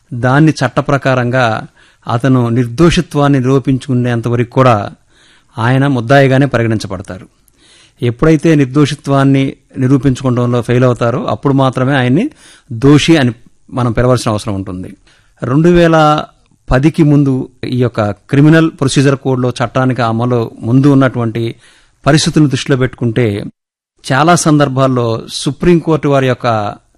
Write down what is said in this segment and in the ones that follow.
దాన్ని చట్ట ప్రకారంగా అతను నిర్దోషిత్వాన్ని నిరూపించుకునేంత వరకు కూడా ఆయన ముద్దాయిగానే పరిగణించబడతారు ఎప్పుడైతే నిర్దోషిత్వాన్ని నిరూపించుకోవడంలో ఫెయిల్ అవుతారో అప్పుడు మాత్రమే ఆయన్ని దోషి అని మనం పిలవాల్సిన అవసరం ఉంటుంది రెండు వేల పదికి ముందు ఈ యొక్క క్రిమినల్ ప్రొసీజర్ కోడ్లో చట్టానికి అమలు ముందు ఉన్నటువంటి పరిస్థితులను దృష్టిలో పెట్టుకుంటే చాలా సందర్భాల్లో సుప్రీంకోర్టు వారి యొక్క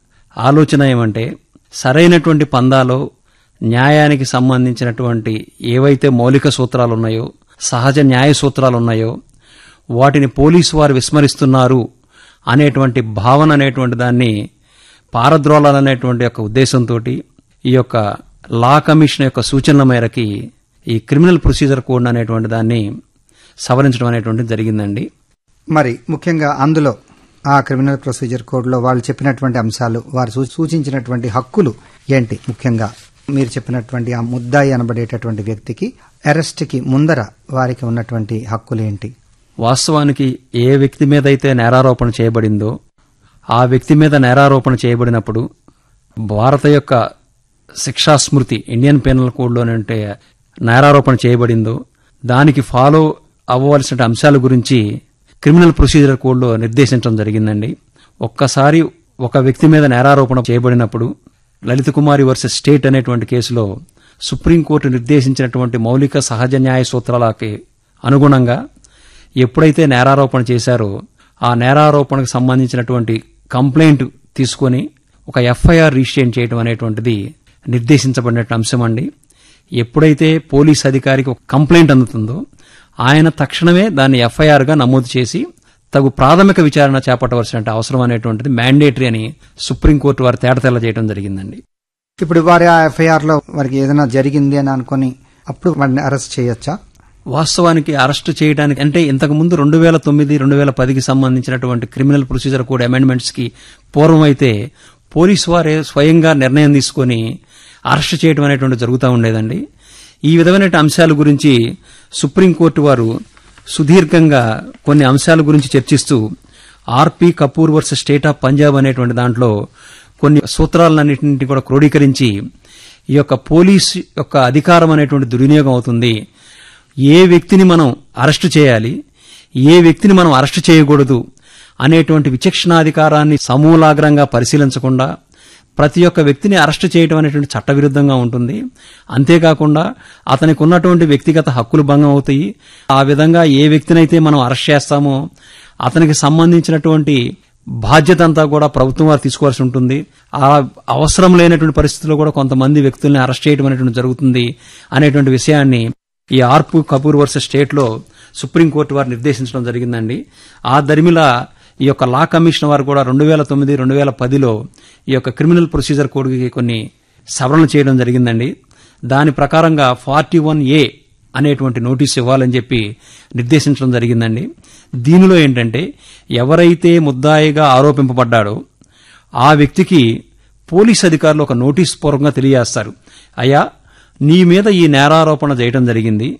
ఆలోచన ఏమంటే సరైనటువంటి పందాలో న్యాయానికి సంబంధించినటువంటి ఏవైతే మౌలిక సూత్రాలు ఉన్నాయో సహజ న్యాయ సూత్రాలు ఉన్నాయో వాటిని పోలీసు వారు విస్మరిస్తున్నారు అనేటువంటి భావన అనేటువంటి దాన్ని పారద్రోలాలనేటువంటి యొక్క ఉద్దేశంతో ఈ యొక్క లా కమిషన్ యొక్క సూచనల మేరకి ఈ క్రిమినల్ ప్రొసీజర్ కోడ్ అనేటువంటి దాన్ని సవరించడం అనేటువంటిది జరిగిందండి మరి ముఖ్యంగా అందులో ఆ క్రిమినల్ ప్రొసీజర్ కోడ్లో వాళ్ళు చెప్పినటువంటి అంశాలు వారు సూ- సూచించినటువంటి హక్కులు ఏంటి ముఖ్యంగా మీరు చెప్పినటువంటి ఆ ముద్దాయి అనబడేటటువంటి వ్యక్తికి అరెస్ట్కి ముందర వారికి ఉన్నటువంటి హక్కులు ఏంటి వాస్తవానికి ఏ వ్యక్తి మీద అయితే నేరారోపణ చేయబడిందో ఆ వ్యక్తి మీద నేరారోపణ చేయబడినప్పుడు భారత యొక్క శిక్షా స్మృతి ఇండియన్ పీనల్ కోడ్లోనంటే నేరారోపణ చేయబడిందో దానికి ఫాలో అవ్వవలసిన అంశాల గురించి క్రిమినల్ ప్రొసీజర్ కోడ్లో నిర్దేశించడం జరిగిందండి ఒక్కసారి ఒక వ్యక్తి మీద నేరారోపణ చేయబడినప్పుడు లలిత కుమారి వర్సెస్ స్టేట్ అనేటువంటి కేసులో సుప్రీంకోర్టు నిర్దేశించినటువంటి మౌలిక సహజ న్యాయ సూత్రాలకి అనుగుణంగా ఎప్పుడైతే నేరారోపణ చేశారో ఆ నేరారోపణకు సంబంధించినటువంటి కంప్లైంట్ తీసుకొని ఒక ఎఫ్ఐఆర్ రిజిస్ట్రేట్ చేయడం అనేటువంటిది నిర్దేశించబడిన అంశం అండి ఎప్పుడైతే పోలీస్ అధికారికి ఒక కంప్లైంట్ అందుతుందో ఆయన తక్షణమే దాన్ని ఎఫ్ఐఆర్ గా నమోదు చేసి తగు ప్రాథమిక విచారణ చేపట్టవలసిన అవసరం అనేటువంటిది మ్యాండేటరీ అని సుప్రీంకోర్టు వారు తేటతెల్ల చేయడం జరిగిందండి ఇప్పుడు వారి ఆ ఎఫ్ఐఆర్ లో వారికి ఏదైనా జరిగింది అని అనుకుని అప్పుడు వారిని అరెస్ట్ చేయొచ్చా వాస్తవానికి అరెస్టు చేయడానికి అంటే ఇంతకు ముందు రెండు వేల తొమ్మిది రెండు వేల పదికి సంబంధించినటువంటి క్రిమినల్ ప్రొసీజర్ కోడ్ అమెండ్మెంట్స్ కి పూర్వం అయితే పోలీసు వారే స్వయంగా నిర్ణయం తీసుకొని అరెస్ట్ చేయడం అనేటువంటి జరుగుతూ ఉండేదండి ఈ విధమైన అంశాల గురించి సుప్రీంకోర్టు వారు సుదీర్ఘంగా కొన్ని అంశాల గురించి చర్చిస్తూ R P Kapoor versus state of Punjab అనేటువంటి దాంట్లో కొన్ని సూత్రాలన్నింటినీ కూడా క్రోడీకరించి ఈ యొక్క పోలీస్ యొక్క అధికారం అనేటువంటి దుర్వినియోగం అవుతుంది ఏ వ్యక్తిని మనం అరెస్టు చేయాలి ఏ వ్యక్తిని మనం అరెస్టు చేయకూడదు అనేటువంటి విచక్షణాధికారాన్ని సమూలాగ్రంగా పరిశీలించకుండా ప్రతి ఒక్క వ్యక్తిని అరెస్టు చేయడం అనేటువంటి చట్టవిరుద్ధంగా ఉంటుంది అంతేకాకుండా అతనికి ఉన్నటువంటి వ్యక్తిగత హక్కులు భంగం అవుతాయి ఆ విధంగా ఏ వ్యక్తినైతే మనం అరెస్ట్ చేస్తామో అతనికి సంబంధించినటువంటి బాధ్యత అంతా కూడా ప్రభుత్వం వారు తీసుకోవాల్సి ఉంటుంది ఆ అవసరం లేనటువంటి పరిస్థితుల్లో కూడా కొంతమంది వ్యక్తుల్ని అరెస్ట్ చేయడం అనేటువంటి జరుగుతుంది అనేటువంటి విషయాన్ని ఈ ఆర్పు కపూర్ వర్సెస్ స్టేట్ లో సుప్రీంకోర్టు వారు నిర్దేశించడం జరిగిందండి ఆ దరిమిల ఈ యొక్క లా కమిషన్ వారు కూడా రెండు వేల తొమ్మిది రెండు వేల పదిలో ఈ యొక్క క్రిమినల్ ప్రొసీజర్ కోడ్కి కొన్ని సవరణలు చేయడం జరిగిందండి దాని ప్రకారంగా ఫార్టీ వన్ ఏ అనేటువంటి నోటీస్ ఇవ్వాలని చెప్పి నిర్దేశించడం జరిగిందండి దీనిలో ఏంటంటే ఎవరైతే ముద్దాయిగా ఆరోపింపబడ్డాడో ఆ వ్యక్తికి పోలీస్ అధికారులు ఒక నోటీస్ పూర్వకంగా తెలియజేస్తారు అయ్యా నీ మీద ఈ నేరారోపణ చేయడం జరిగింది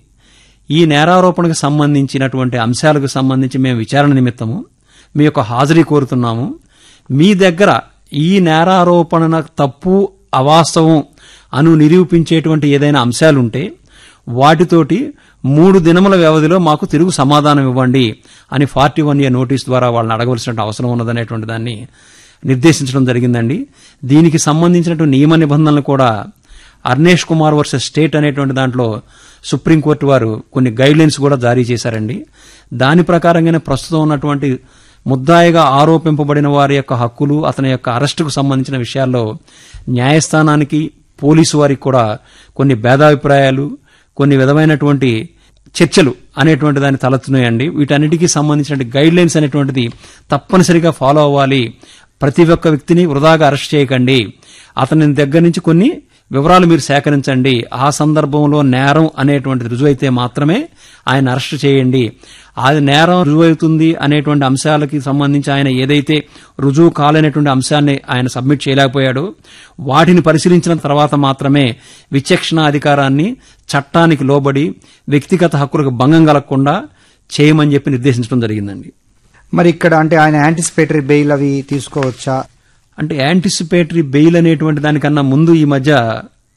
ఈ నేరారోపణకు సంబంధించినటువంటి అంశాలకు సంబంధించి మేము విచారణ నిమిత్తము మీ యొక్క హాజరీ కోరుతున్నాము మీ దగ్గర ఈ నేరారోపణ తప్పు అవాస్తవం అను నిరూపించేటువంటి ఏదైనా అంశాలుంటే వాటితోటి మూడు దినముల వ్యవధిలో మాకు తిరుగు సమాధానం ఇవ్వండి అని ఫార్టీ వన్ ఇయర్ నోటీస్ ద్వారా వాళ్ళని అడగవలసిన అవసరం ఉన్నదనేటువంటి దాన్ని నిర్దేశించడం జరిగిందండి దీనికి సంబంధించినటువంటి నియమ నిబంధనలు కూడా అర్నేష్ కుమార్ వర్సెస్ స్టేట్ అనేటువంటి దాంట్లో సుప్రీంకోర్టు వారు కొన్ని గైడ్ లైన్స్ కూడా జారీ చేశారండి దాని ప్రకారంగానే ప్రస్తుతం ఉన్నటువంటి ముద్దాయిగా ఆరోపింపబడిన వారి యొక్క హక్కులు అతని యొక్క అరెస్టుకు సంబంధించిన విషయాల్లో న్యాయస్థానానికి పోలీసు వారికి కూడా కొన్ని భేదాభిప్రాయాలు కొన్ని విధమైనటువంటి చర్చలు అనేటువంటి దాన్ని తలెత్తున్నాయండి వీటన్నిటికీ సంబంధించిన గైడ్ లైన్స్ అనేటువంటిది తప్పనిసరిగా ఫాలో అవ్వాలి ప్రతి ఒక్క వ్యక్తిని వృధాగా అరెస్ట్ చేయకండి అతని దగ్గర నుంచి కొన్ని వివరాలు మీరు సేకరించండి ఆ సందర్భంలో నేరం అనేటువంటిది రుజువైతే మాత్రమే ఆయన అరెస్ట్ చేయండి అది నేరం రుజువవుతుంది అనేటువంటి అంశాలకి సంబంధించి ఆయన ఏదైతే రుజువు కాలేనటువంటి అంశాన్ని ఆయన సబ్మిట్ చేయలేకపోయాడో వాటిని పరిశీలించిన తర్వాత మాత్రమే విచక్షణ అధికారాన్ని చట్టానికి లోబడి వ్యక్తిగత హక్కులకు భంగం కలగకుండా చేయమని చెప్పి నిర్దేశించడం జరిగిందండి మరి ఇక్కడ అంటే ఆయన యాంటిసిపేటరీ బెయిల్ అవి తీసుకోవచ్చా అంటే యాంటిసిపేటరీ బెయిల్ అనేటువంటి దానికన్నా ముందు ఈ మధ్య